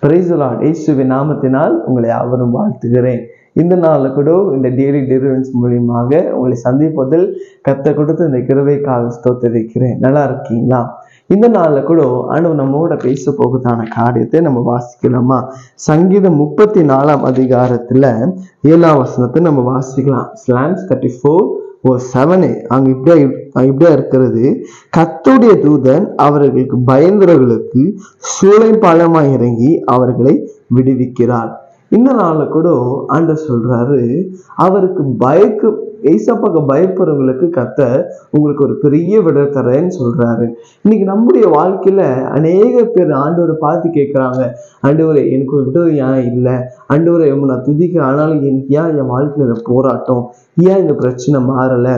பிரைசலாட் இயேசுவின் நாமத்தினால் உங்களை யாவரும் வாழ்த்துகிறேன் இந்த நாளில் கூட இந்த டெய்லி டெலிவரன்ஸ் மூலியமாக உங்களை சந்திப்பதில் கத்த கொடுத்து இந்த கிருபைக்காக ஸ்தோத்தரிக்கிறேன் நல்லா இருக்கீங்களா இந்த நாளில் கூட ஆண்டவர் நம்மோட பேச போகுதான காரியத்தை நம்ம வாசிக்கலாமா சங்கீதம் முப்பத்தி நாலாம் அதிகாரத்துல ஏழாம் வசனத்தை நம்ம வாசிக்கலாம் Psalms thirty four oh seven அங்க இப்படியா அங்க இப்படியா இருக்கிறது கத்துடைய தூதன் அவர்களுக்கு பயந்தவர்களுக்கு சூளை பாலமாய் இறங்கி அவர்களை விடுவிக்கிறார் இந்த நாளில் கூட ஆண்டவர் சொல்றாரு அவருக்கு பயக்கு ஏசப்பாக்கு பயப்படுறவங்களுக்கு கத்த உங்களுக்கு ஒரு பெரிய விட தரேன்னு சொல்றாரு இன்னைக்கு நம்முடைய வாழ்க்கையில அநேக பேர் ஆண்டவரை பார்த்து கேட்குறாங்க ஆண்டவரே எனக்கு ஒரு விடுதலை ஏன் இல்லை ஆண்டவரை நான் துதிக்கிறேன் ஆனாலும் எனக்கு ஏன் என் வாழ்க்கையில இந்த போராட்டம் ஏன் இந்த பிரச்சனை மாறலை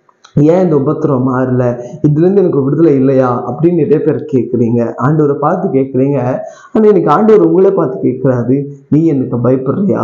ஏன் இந்த உபத்திரம் மாறல இதுலேருந்து எனக்கு விடுதலை இல்லையா அப்படின்னு நிறைய பேர் கேட்குறீங்க ஆண்டவரை பார்த்து கேட்குறீங்க ஆனால் எனக்கு ஆண்டவர் உங்களே பார்த்து கேட்குறாரு நீ எனக்கு பயப்படுறியா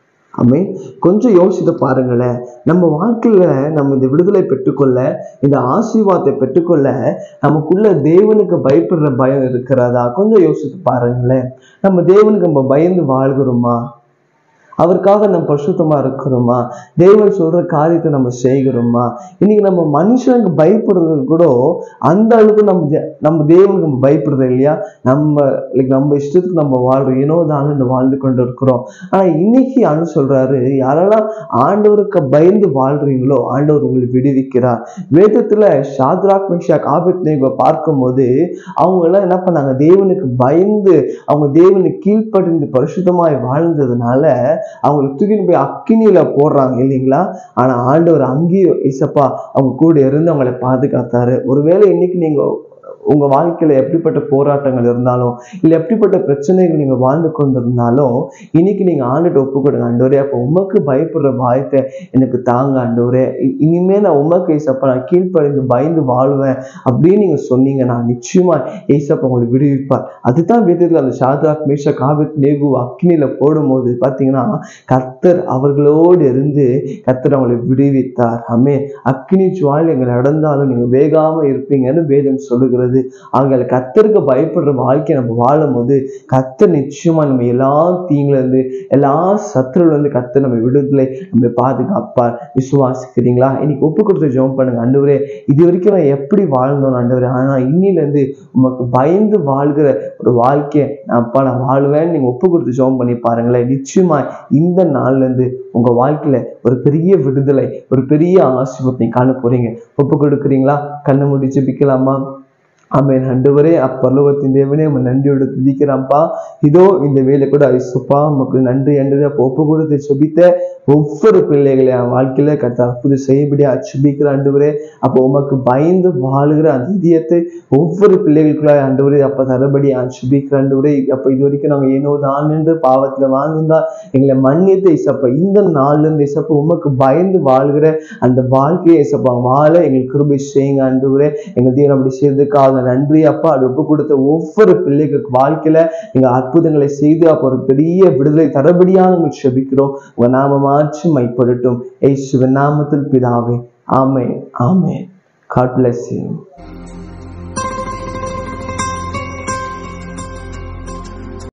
ஆமே கொஞ்சம் யோசித்து பாருங்களேன் நம்ம வாழ்க்கையில நம்ம இந்த விடுதலை பெற்றுக்கொள்ள இந்த ஆசீர்வாதத்தை பெற்றுக்கொள்ள நமக்குள்ள தேவனுக்கு பயப்படுற பயம் இருக்கிறதா கொஞ்சம் யோசித்து பாருங்களேன் நம்ம தேவனுக்கு நம்ம பயந்து வாழ்கிறோமா அவருக்காக நம்ம பரிசுத்தமா இருக்கிறோமா தேவன் சொல்ற காரியத்தை நம்ம செய்கிறோமா இன்னைக்கு நம்ம மனுஷனுக்கு பயப்படுறது கூட அந்த அளவுக்கு நம்ம தே- நம்ம தேவனுக்கு நம்ம பயப்படுறது இல்லையா நம்ம லைக் நம்ம இஷ்டத்துக்கு நம்ம வாழ்றோம் ஏனோ தானு வாழ்ந்து கொண்டு இருக்கிறோம் ஆனா இன்னைக்கு அனு சொல்றாரு யாரெல்லாம் ஆண்டவருக்கு பயந்து வாழ்றீங்களோ ஆண்டவர் உங்களை விடுவிக்கிறார் வேதத்துல ஷாத்ராக் மிஷாக் ஆபித் நேகோ பார்க்கும்போது அவங்க எல்லாம் என்ன பண்ணாங்க தேவனுக்கு பயந்து அவங்க தேவனுக்கு கீழ்ப்படிந்து பரிசுத்தமாய் வாழ்ந்ததுனால அவங்களை தூக்கின்னு போய் அக்கினியில போடுறாங்க இல்லைங்களா ஆனா ஆண்டவர் அங்கேயும் இசப்பா அவங்க கூட இருந்து அவங்களை பாதுகாத்தாரு ஒருவேளை இன்னைக்கு நீங்க உங்க வாழ்க்கையில எப்படிப்பட்ட போராட்டங்கள் இருந்தாலும் இல்லை எப்படிப்பட்ட பிரச்சனைகள் நீங்க வாழ்ந்து கொண்டிருந்தாலும் இன்னைக்கு நீங்க ஆண்டுட்டு ஒப்பு கொடுங்க ஆண்டவரே அப்போ உமக்கு பயப்படுற பயத்தை எனக்கு தாங்க ஆண்டவரே இ- இனிமே நான் உமக்கு ஏசப்பா நான் கீழ்ப்படிந்து பயந்து வாழ்வேன் அப்படின்னு நீங்க சொன்னீங்க நான் நிச்சயமா ஏசப்பா உங்களை விடுவிப்பார் அதுதான் வேதத்தில் அந்த ஷாதாக் மேஷா காபித் நேகு அக்னியில போடும்போது பார்த்தீங்கன்னா கர்த்தர் அவர்களோடு இருந்து கர்த்தர் அவங்களை விடுவித்தார் அமே அக்னி ஜுவால் எங்களை நடந்தாலும் நீங்க வேகாம இருப்பீங்கன்னு வேதம் சொல்லுகிறது ஆகையால கர்த்தருக்கு பயப்படுற வாழ்க்கையை நம்ம வாழும்போது கர்த்தர் நிச்சயமா நம்ம எல்லா தீங்குல இருந்து எல்லா சத்துருல இருந்து கர்த்தர் நம்ம விடுதலை நம்ம பாதுகாப்பார் விசுவாசிக்கிறீங்களா இன்னைக்கு ஒப்பு கொடுத்து ஜெபம் பண்ணுங்க ஆண்டவரே இது வரைக்கும் நான் எப்படி வாழ்ந்தோம் ஆண்டவரே ஆனா இன்னில இருந்து உமக்கு பயந்து வாழ்கிற ஒரு வாழ்க்கையை நான் அப்பா நான் வாழ்வேன்னு நீங்க ஒப்பு கொடுத்து ஜெபம் பண்ணி பாருங்களேன் நிச்சயமா இந்த நாள்ல இருந்து உங்க வாழ்க்கையில ஒரு பெரிய விடுதலை ஒரு பெரிய ஆசீர்வாதத்தை காண போறீங்க ஒப்பு கொடுக்குறீங்களா கண்ணை மூடி ஜெபிக்கலாமா ஆமென் ஆண்டவரே அப்பரலோகத்தின் தேவனே நம்ம நன்றியோடு துதிக்கிறான்ப்பா இதோ இந்த வேலை கூட ஐசுப்பா நமக்கு நன்றி அன்றி அப்போ ஒப்பு கொடுத்து செபித்த ஒவ்வொரு பிள்ளைகளை என் வாழ்க்கையில கத்த அற்புத செய்யபடியா செபிக்கிற ஆண்டவரே அப்போ உமக்கு பயந்து வாழுகிற அந்த இதயத்தை ஒவ்வொரு பிள்ளைகளுக்குள்ள ஆண்டவரே அப்ப தரபடி செபிக்கிற ஆண்டவரே அப்ப இது வரைக்கும் நாங்க ஏனோ தான் என்று பாவத்துல வாழ்ந்திருந்தா எங்களை மன்னித்து இசப்பா இந்த நாள்ல இருந்து இசப்பா உமக்கு பயந்து வாழ்கிற அந்த வாழ்க்கையை இசப்பா வாழ எங்களுக்கு கிருபை செய்யுங்க ஆண்டவரே எங்க தீரம் அப்படி செய்ததுக்காக நன்றி அப்பா அது ஒப்பு கொடுத்த ஒவ்வொரு பிள்ளைகளுக்கு வாழ்க்கையில நீங்க அற்புதங்களை செய்து அப்போ ஒரு பெரிய விடுதலை தரபடியாக நாங்கள் செபிக்கிறோம் உங்க நாம மாற்றி மைப்படட்டும் ஏசுவின் நாமத்தில் பிதாவே ஆமே ஆமே காட் bless you